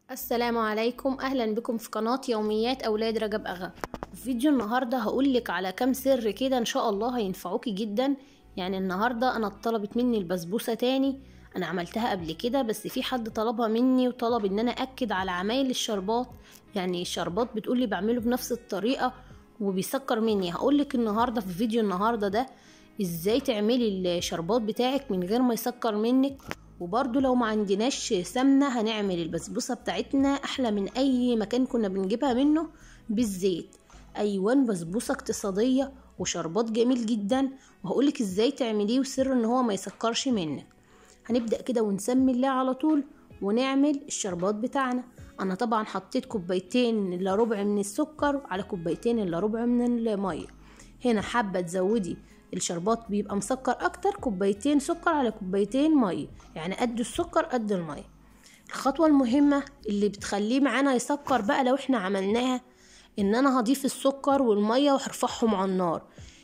السلام عليكم اهلا بكم في قناة يوميات اولاد رجب اغا في فيديو النهاردة هقولك على كام سر كده ان شاء الله هينفعوكي جدا يعني النهاردة انا طلبت مني البسبوسة تاني انا عملتها قبل كده بس في حد طلبها مني وطلب ان انا اكد على عمايل الشربات يعني الشربات بتقولي بعمله بنفس الطريقة وبيسكر مني هقولك النهاردة في فيديو النهاردة ده ازاي تعملي الشربات بتاعك من غير ما يسكر منك وبرضو لو ما عندناش سمنة هنعمل البسبوسة بتاعتنا أحلى من أي مكان كنا بنجيبها منه بالزيت أيوان بسبوسة اقتصادية وشربات جميل جدا وهقولك ازاي تعمليه وسر ان هو ما يسكرش منك هنبدأ كده ونسمي الله على طول ونعمل الشربات بتاعنا انا طبعا حطيت كوبايتين الا ربع من السكر على كوبايتين الا ربع من المية هنا حابة تزودي الشربات بيبقى مسكر اكتر كوبايتين سكر على كوبايتين ميه يعني قد السكر قد الميه الخطوه المهمه اللي بتخليه معانا يسكر بقى لو احنا عملناها ان انا هضيف السكر والميه وهرفعهم على النار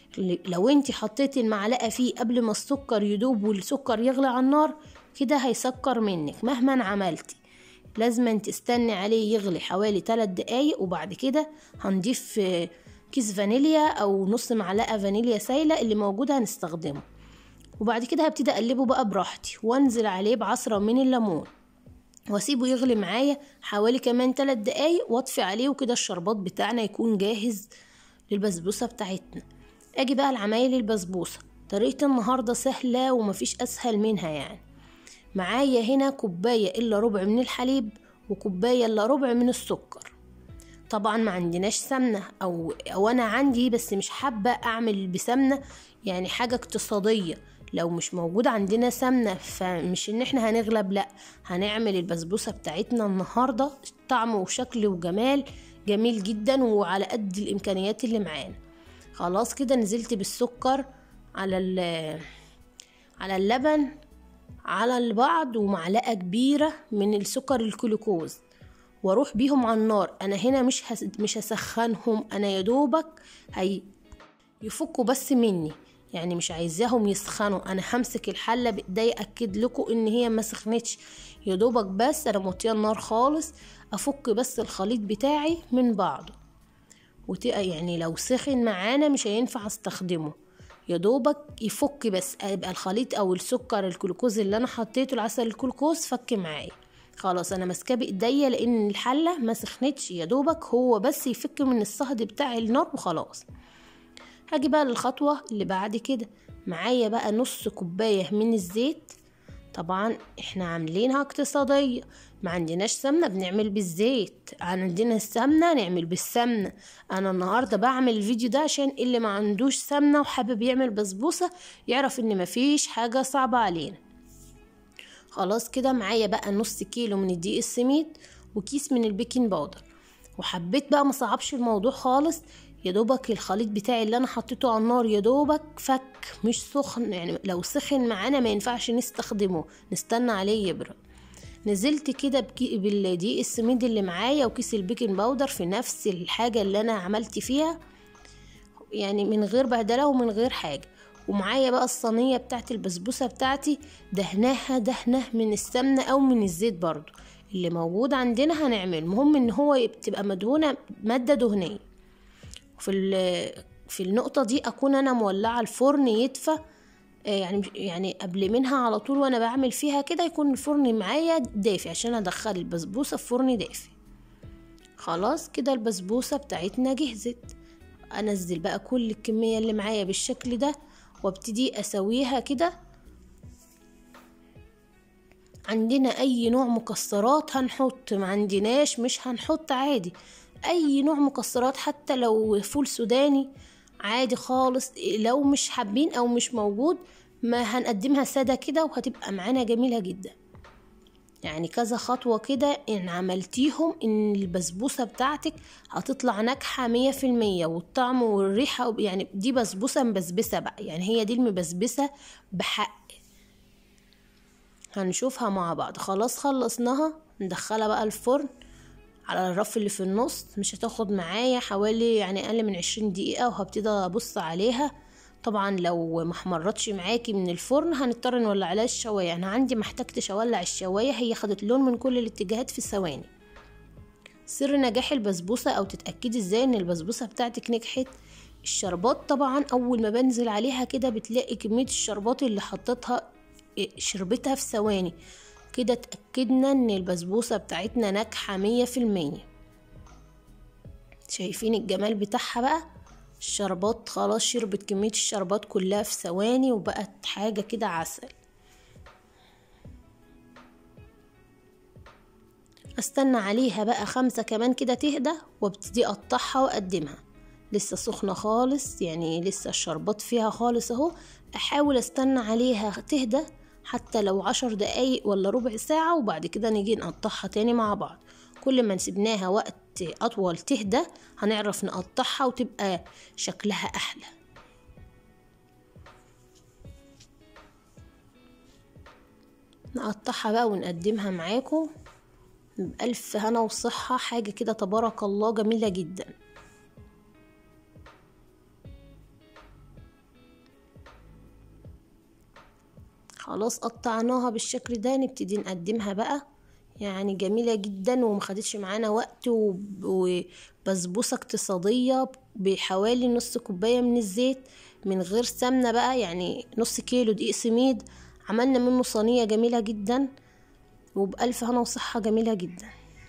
لو انت حطيتي المعلقه فيه قبل ما السكر يدوب والسكر يغلي على النار كده هيسكر منك مهما عملتي لازم تستني عليه يغلي حوالي 3 دقايق وبعد كده هنضيف كيس فانيليا او نص معلقه فانيليا سايله اللي موجوده هنستخدمه وبعد كده هبتدي اقلبه بقى براحتي وانزل عليه بعصره من الليمون واسيبه يغلي معايا حوالي كمان 3 دقايق واطفي عليه وكده الشربات بتاعنا يكون جاهز للبسبوسه بتاعتنا اجي بقى لعمايل البسبوسه طريقه النهارده سهله ومفيش اسهل منها يعني معايا هنا كوبايه الا ربع من الحليب وكوبايه الا ربع من السكر طبعا ما عندناش سمنة او او انا عندي بس مش حابة اعمل بسمنة يعني حاجة اقتصادية لو مش موجود عندنا سمنة فمش ان احنا هنغلب لا هنعمل البسبوسة بتاعتنا النهاردة طعم وشكل وجمال جميل جدا وعلى قد الامكانيات اللي معانا خلاص كده نزلت بالسكر على على اللبن على البعض ومعلقة كبيرة من السكر الكلوكوز واروح بيهم على النار انا هنا مش هس... مش هسخنهم انا يا دوبك هي يفكوا بس مني يعني مش عايزاهم يسخنوا انا همسك الحله بايديا اكد لكم ان هي ما سخنتش يا دوبك بس انا موطيه النار خالص افك بس الخليط بتاعي من بعضه وت... يعني لو سخن معانا مش هينفع استخدمه يا دوبك يفك بس يبقى الخليط او السكر الجلوكوز اللي انا حطيته العسل الجلوكوز فك معايا خلاص انا ماسكاه بايديا لان الحله ما سخنتش يا دوبك هو بس يفك من الصهد بتاع النار وخلاص هاجي بقى للخطوه اللي بعد كده معايا بقى نص كوبايه من الزيت طبعا احنا عاملينها اقتصاديه ما عندناش سمنه بنعمل بالزيت عندنا السمنه نعمل بالسمنه انا النهارده بعمل الفيديو ده عشان اللي ما عندوش سمنه وحابب يعمل بسبوسه يعرف ان مفيش حاجه صعبه علينا خلاص كده معايا بقى نص كيلو من الدقيق السميد وكيس من البيكنج باودر وحبيت بقى مصعبش الموضوع خالص يا دوبك الخليط بتاعي اللي انا حطيته على النار يا دوبك فك مش سخن يعني لو سخن معانا ما ينفعش نستخدمه نستنى عليه يبرد نزلت كده بالدقيق السميد اللي معايا وكيس البيكنج باودر في نفس الحاجة اللي انا عملت فيها يعني من غير بهدلة ومن غير حاجة ومعايا بقى الصينيه بتاعت البسبوسه بتاعتي دهناها دهنه من السمنه او من الزيت برضو اللي موجود عندنا هنعمل المهم ان هو تبقى مدهونه ماده دهنيه وفي في النقطه دي اكون انا مولعه الفرن يدفى يعني يعني قبل منها على طول وانا بعمل فيها كده يكون الفرن معايا دافي عشان ادخل البسبوسه في فرن دافي خلاص كده البسبوسه بتاعتنا جهزت انزل بقى كل الكميه اللي معايا بالشكل ده وابتدي اسويها كده عندنا اي نوع مكسرات هنحط ما عندناش مش هنحط عادي اي نوع مكسرات حتى لو فول سوداني عادي خالص لو مش حابين او مش موجود ما هنقدمها سادة كده وهتبقى معانا جميلة جدا يعني كذا خطوة كده ان عملتيهم ان البسبوسة بتاعتك هتطلع ناجحة مية في المية والطعم والريحة يعني دي بسبوسة مبسبسة بقى يعني هي دي المبسبسة بحق هنشوفها مع بعض خلاص خلصناها ندخلها بقى الفرن على الرف اللي في النص مش هتاخد معايا حوالي يعني اقل من عشرين دقيقة وهبتدي ابص عليها طبعا لو ما احمرتش معاكي من الفرن هنضطر نولع عليها الشوايه انا عندي ما احتجتش اولع الشوايه هي خدت لون من كل الاتجاهات في ثواني سر نجاح البسبوسة او تتأكدي ازاي ان البسبوسة بتاعتك نجحت الشربات طبعا اول ما بنزل عليها كده بتلاقي كمية الشربات اللي حطيتها شربتها في ثواني كده اتأكدنا ان البسبوسة بتاعتنا ناجحة مية في المية شايفين الجمال بتاعها بقى الشربات خلاص شربت كمية الشربات كلها في ثواني وبقت حاجة كده عسل استنى عليها بقى خمسة كمان كده تهدى وابتدي اقطعها واقدمها لسه سخنة خالص يعني لسه الشربات فيها خالص اهو احاول استنى عليها تهدى حتى لو عشر دقايق ولا ربع ساعة وبعد كده نيجي نقطعها تاني مع بعض كل ما نسيبناها وقت أطول تهدى هنعرف نقطعها وتبقى شكلها أحلى نقطعها بقى ونقدمها معاكم بألف هنا وصحة حاجة كده تبارك الله جميلة جدا خلاص قطعناها بالشكل ده نبتدي نقدمها بقى يعني جميلة جدا ومخدتش معانا وقت وبسبوسة اقتصادية بحوالي نص كوباية من الزيت من غير سمنة بقى يعني نص كيلو دقيق سميد عملنا منه صينية جميلة جدا وبألف هنا وصحة جميلة جدا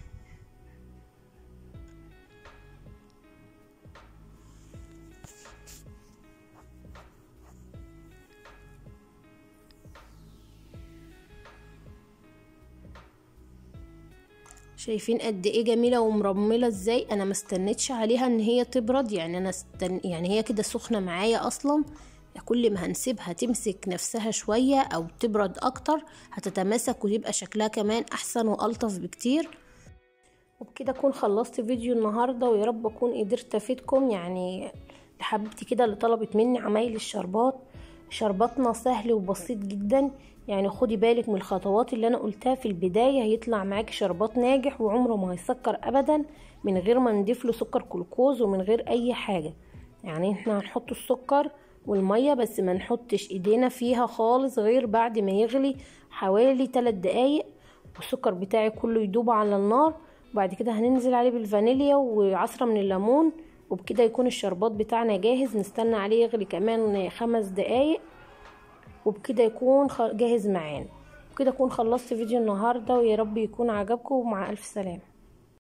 شايفين قد ايه جميله ومرمله ازاي انا ما استنيتش عليها ان هي تبرد يعني انا استن... يعني هي كده سخنه معايا اصلا كل ما هنسيبها تمسك نفسها شويه او تبرد اكتر هتتماسك ويبقى شكلها كمان احسن والطف بكتير وبكده اكون خلصت فيديو النهارده ويا رب اكون قدرت افيدكم يعني لحبيبتي كده اللي طلبت مني عمايل الشربات شرباتنا سهل وبسيط جدا يعني خدي بالك من الخطوات اللي انا قلتها في البداية هيطلع معاكي شربات ناجح وعمره ما هيسكر ابدا من غير ما نضيف له سكر جلوكوز ومن غير اي حاجة يعني احنا هنحط السكر والمية بس ما نحطش ايدينا فيها خالص غير بعد ما يغلي حوالي 3 دقايق والسكر بتاعي كله يدوب على النار وبعد كده هننزل عليه بالفانيليا وعصرة من الليمون وبكده يكون الشربات بتاعنا جاهز نستنى عليه يغلي كمان خمس دقايق وبكده يكون جاهز معانا وكده اكون خلصت فيديو النهارده ويا رب يكون عجبكم ومع الف سلامه